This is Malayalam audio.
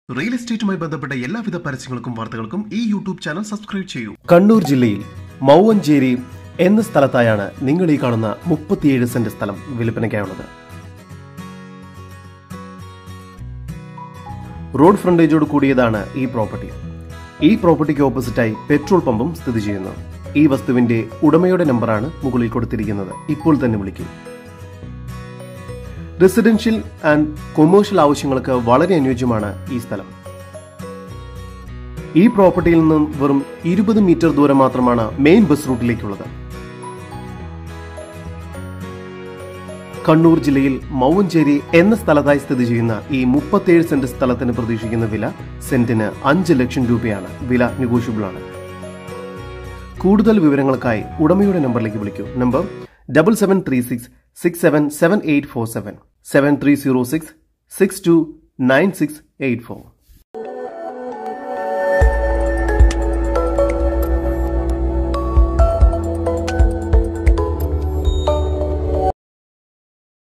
റിയൽ എസ്റ്റേറ്റുമായി ബന്ധപ്പെട്ട എല്ലാവിധ പരസ്യങ്ങൾക്കും വാർത്തകൾക്കും ഈ യൂട്യൂബ് ചാനൽ സബ്സ്ക്രൈബ് ചെയ്യൂ കണ്ണൂർ ജില്ലയിൽ മൗവഞ്ചേരി എന്ന സ്ഥലത്തായാണ് നിങ്ങൾ ഈ കാണുന്ന മുപ്പത്തിയേഴ് സെന്റ് സ്ഥലം വിൽപ്പനയ്ക്കായുള്ളത് റോഡ് ഫ്രണ്ടേജോട് കൂടിയതാണ് ഈ പ്രോപ്പർട്ടി ഈ പ്രോപ്പർട്ടിക്ക് ഓപ്പോസിറ്റായി പെട്രോൾ പമ്പും സ്ഥിതി ചെയ്യുന്നു ഈ വസ്തുവിന്റെ ഉടമയുടെ നമ്പറാണ് മുകളിൽ കൊടുത്തിരിക്കുന്നത് ഇപ്പോൾ തന്നെ വിളിക്കൂ റെസിഡൻഷ്യൽ ആൻഡ് കൊമേഴ്ഷ്യൽ ആവശ്യങ്ങൾക്ക് വളരെ അനുയോജ്യമാണ് ഈ സ്ഥലം ഈ പ്രോപ്പർട്ടിയിൽ നിന്നും വെറും ഇരുപത് മീറ്റർ ദൂരം മാത്രമാണ് മെയിൻ ബസ് റൂട്ടിലേക്കുള്ളത് കണ്ണൂർ ജില്ലയിൽ മൗവഞ്ചേരി എന്ന സ്ഥലത്തായി സ്ഥിതി ചെയ്യുന്ന ഈ മുപ്പത്തിയേഴ് സെന്റ് സ്ഥലത്തിന് പ്രതീക്ഷിക്കുന്ന വില സെന്റിന് അഞ്ച് ലക്ഷം രൂപയാണ് വില നെഗോഷ്യബിൾ ആണ് കൂടുതൽ വിവരങ്ങൾക്കായി ഉടമയുടെ നമ്പറിലേക്ക് വിളിക്കൂ number double seven three six six seven seven eight four seven seven three zero six six two nine six eight four